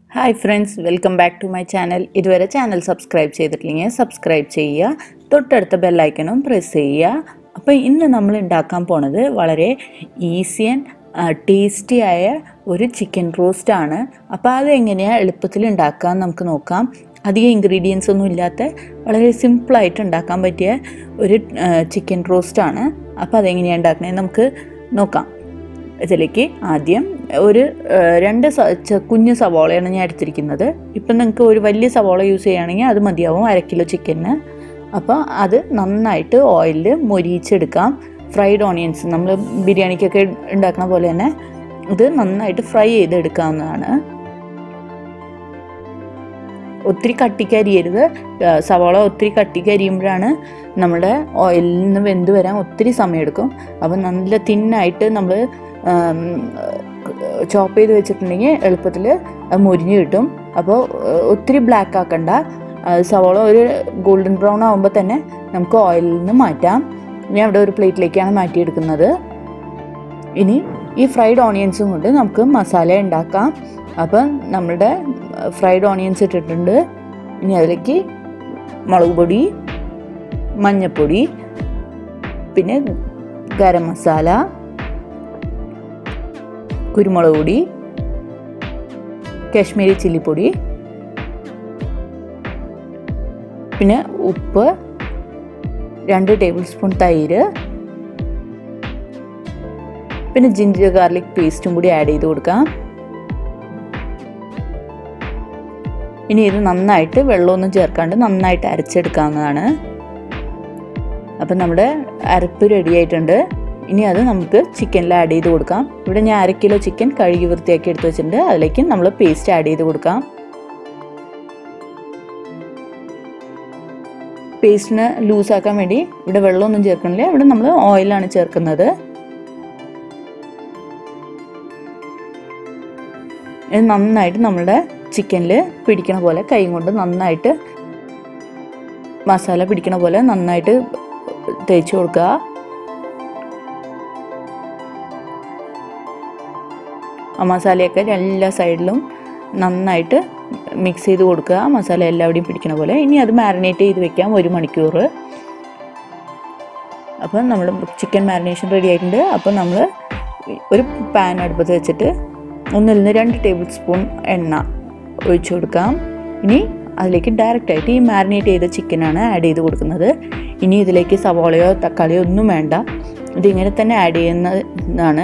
hi friends welcome back to my channel ഇതുവരെ channel subscribe ചെയ്തിട്ടില്ലെങ്കിൽ subscribe ചെയ്യുക തൊട്ടടുത്ത ബെല്ലൈക്കണും പ്രസ് ചെയ്യുക അപ്പോൾ ഇന്ന് നമ്മൾ ഉണ്ടാക്കാൻ പോണത് വളരെ ഈസി ആൻഡ് ടേസ്റ്റി ആയ ഒരു ചിക്കൻ റോസ്റ്റ് ആണ് അപ്പോൾ അത് എങ്ങനെയാണ് എളുപ്പത്തിൽ ഉണ്ടാക്കാൻ നമുക്ക് നോക്കാം അധികം ഇൻഗ്രീഡിയൻസ് ഒന്നും ഇല്ലാത്ത വളരെ സിമ്പിളായിട്ട് ഉണ്ടാക്കാൻ പറ്റിയ ഒരു ചിക്കൻ റോസ്റ്റ് ആണ് അപ്പോൾ അതെങ്ങനെയാണ് ഉണ്ടാക്കുന്നത് നമുക്ക് നോക്കാം ഇതിലേക്ക് ആദ്യം ഒരു രണ്ട് കുഞ്ഞ് സവോളയാണ് ഞാൻ എടുത്തിരിക്കുന്നത് ഇപ്പം നിങ്ങൾക്ക് ഒരു വലിയ സവോള യൂസ് ചെയ്യുകയാണെങ്കിൽ അത് മതിയാവും അര കിലോ ചിക്കന് അപ്പോൾ അത് നന്നായിട്ട് ഓയിലിൽ മൊരിയിച്ചെടുക്കാം ഫ്രൈഡ് ഓണിയൻസ് നമ്മൾ ബിരിയാണിക്കൊക്കെ ഉണ്ടാക്കുന്ന പോലെ തന്നെ ഇത് നന്നായിട്ട് ഫ്രൈ ചെയ്തെടുക്കാവുന്നതാണ് ഒത്തിരി കട്ടിക്ക് അരിയരുത് സവാള ഒത്തിരി കട്ടിക്ക് അരിയുമ്പോഴാണ് നമ്മുടെ ഓയിലിൽ നിന്ന് വെന്ത് വരാൻ ഒത്തിരി സമയമെടുക്കും അപ്പോൾ നല്ല തിന്നായിട്ട് നമ്മൾ ചോപ്പ് ചെയ്ത് വെച്ചിട്ടുണ്ടെങ്കിൽ എളുപ്പത്തിൽ മുരിഞ്ഞ് കിട്ടും അപ്പോൾ ഒത്തിരി ബ്ലാക്ക് ആക്കണ്ട സവാള ഒരു ഗോൾഡൻ ബ്രൗൺ ആകുമ്പോൾ തന്നെ നമുക്ക് ഓയിലിൽ നിന്ന് മാറ്റാം ഞാൻ ഇവിടെ ഒരു പ്ലേറ്റിലേക്കാണ് മാറ്റിയെടുക്കുന്നത് ഇനി ഈ ഫ്രൈഡ് ഓണിയൻസും കൊണ്ട് നമുക്ക് മസാല ഉണ്ടാക്കാം അപ്പം നമ്മളുടെ ഫ്രൈഡ് ഓണിയൻസ് ഇട്ടിട്ടുണ്ട് ഇനി അതിലേക്ക് മുളക് പൊടി മഞ്ഞൾപ്പൊടി പിന്നെ ഗരം മസാല കുരുമുളക് പൊടി കാശ്മീരി ചില്ലിപ്പൊടി പിന്നെ ഉപ്പ് രണ്ട് ടേബിൾ സ്പൂൺ തൈര് പിന്നെ ജിഞ്ചർ ഗാർലിക് പേസ്റ്റും കൂടി ആഡ് ചെയ്ത് കൊടുക്കാം ഇനി ഇത് നന്നായിട്ട് വെള്ളമൊന്നും ചേർക്കാണ്ട് നന്നായിട്ട് അരച്ചെടുക്കാവുന്നതാണ് അപ്പം നമ്മുടെ അരപ്പ് റെഡി ആയിട്ടുണ്ട് ഇനി അത് നമുക്ക് ചിക്കനിൽ ആഡ് ചെയ്ത് കൊടുക്കാം ഇവിടെ ഞാൻ അര കിലോ ചിക്കൻ കഴുകി വൃത്തിയാക്കി എടുത്ത് വെച്ചിട്ടുണ്ട് അതിലേക്ക് നമ്മൾ പേസ്റ്റ് ആഡ് ചെയ്ത് കൊടുക്കാം പേസ്റ്റിന് ലൂസാക്കാൻ വേണ്ടി ഇവിടെ വെള്ളമൊന്നും ചേർക്കണില്ല ഇവിടെ നമ്മൾ ഓയിലാണ് ചേർക്കുന്നത് ഇത് നന്നായിട്ട് നമ്മളുടെ ചിക്കനിൽ പിടിക്കണ പോലെ കൈ കൊണ്ട് നന്നായിട്ട് മസാല പിടിക്കണ പോലെ നന്നായിട്ട് തേച്ച് കൊടുക്കുക ആ മസാലയൊക്കെ എല്ലാ സൈഡിലും നന്നായിട്ട് മിക്സ് ചെയ്ത് കൊടുക്കുക മസാല എല്ലാവിടെയും പിടിക്കണ പോലെ ഇനി അത് മാരിനേറ്റ് ചെയ്ത് വെക്കാം ഒരു മണിക്കൂർ അപ്പം നമ്മൾ ചിക്കൻ മാരിനേഷൻ റെഡി ആയിട്ടുണ്ട് അപ്പോൾ നമ്മൾ ഒരു പാൻ അടുപ്പത്ത് വെച്ചിട്ട് ഒന്നിൽ നിന്ന് രണ്ട് ടേബിൾ സ്പൂൺ എണ്ണ ഒഴിച്ചു കൊടുക്കാം ഇനി അതിലേക്ക് ഡയറക്റ്റ് ആയിട്ട് ഈ മാരിനേറ്റ് ചെയ്ത ചിക്കനാണ് ആഡ് ചെയ്ത് കൊടുക്കുന്നത് ഇനി ഇതിലേക്ക് സവാളയോ തക്കാളിയോ ഒന്നും വേണ്ട ഇതിങ്ങനെ തന്നെ ആഡ് ചെയ്യുന്നതാണ്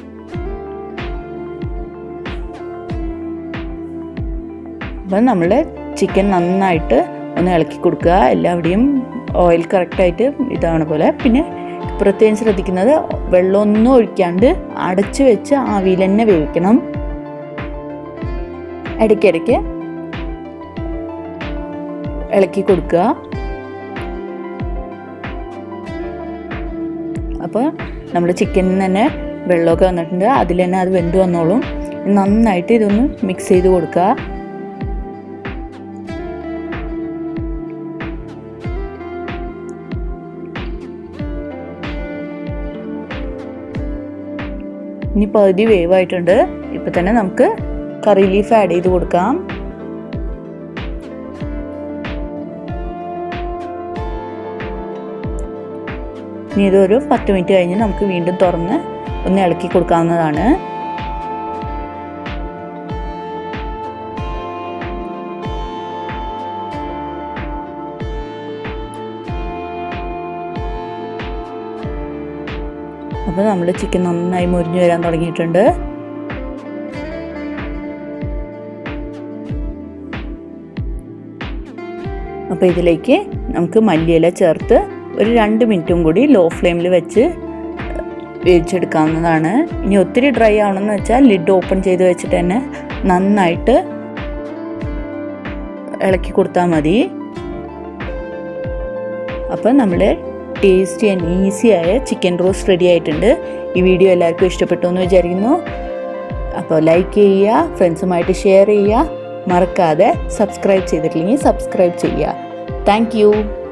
അപ്പം നമ്മൾ ചിക്കൻ നന്നായിട്ട് ഒന്ന് ഇളക്കി കൊടുക്കുക എല്ലാവിടെയും ഓയിൽ കറക്റ്റായിട്ട് ഇതാണ് പോലെ പിന്നെ പ്രത്യേകം ശ്രദ്ധിക്കുന്നത് വെള്ളമൊന്നും ഒഴിക്കാണ്ട് അടച്ചു വെച്ച് ആവിയിൽ തന്നെ വേവിക്കണം ഇടയ്ക്കിടയ്ക്ക് ഇളക്കി കൊടുക്കുക അപ്പോൾ നമ്മുടെ ചിക്കനിൽ തന്നെ വെള്ളമൊക്കെ വന്നിട്ടുണ്ട് അതിൽ തന്നെ അത് വെന്ത് വന്നോളും നന്നായിട്ട് ഇതൊന്ന് മിക്സ് ചെയ്ത് കൊടുക്കുക ഇനി പകുതി വേവായിട്ടുണ്ട് ഇപ്പം തന്നെ നമുക്ക് കറി ലീഫ് ആഡ് ചെയ്ത് കൊടുക്കാം ഇനി ഇതൊരു പത്ത് മിനിറ്റ് കഴിഞ്ഞ് നമുക്ക് വീണ്ടും തുറന്ന് ഒന്ന് ഇളക്കി കൊടുക്കാവുന്നതാണ് അപ്പോൾ നമ്മുടെ ചിക്കൻ നന്നായി മുരിഞ്ഞു വരാൻ തുടങ്ങിയിട്ടുണ്ട് അപ്പോൾ ഇതിലേക്ക് നമുക്ക് മല്ലിയില ചേർത്ത് ഒരു രണ്ട് മിനിറ്റും കൂടി ലോ ഫ്ലെയിമിൽ വെച്ച് വേവിച്ചെടുക്കാവുന്നതാണ് ഇനി ഒത്തിരി ഡ്രൈ ആവണമെന്ന് വെച്ചാൽ ലിഡ് ഓപ്പൺ ചെയ്ത് വെച്ചിട്ട് തന്നെ നന്നായിട്ട് ഇളക്കി കൊടുത്താൽ മതി അപ്പോൾ നമ്മൾ ടേസ്റ്റി ആൻഡ് ഈസി ആയ ചിക്കൻ റോസ്റ്റ് റെഡി ആയിട്ടുണ്ട് ഈ വീഡിയോ എല്ലാവർക്കും ഇഷ്ടപ്പെട്ടു എന്ന് വിചാരിക്കുന്നു അപ്പോൾ ലൈക്ക് ചെയ്യുക ഫ്രണ്ട്സുമായിട്ട് ഷെയർ ചെയ്യുക മറക്കാതെ സബ്സ്ക്രൈബ് ചെയ്തിട്ടില്ലെങ്കിൽ സബ്സ്ക്രൈബ് ചെയ്യുക താങ്ക്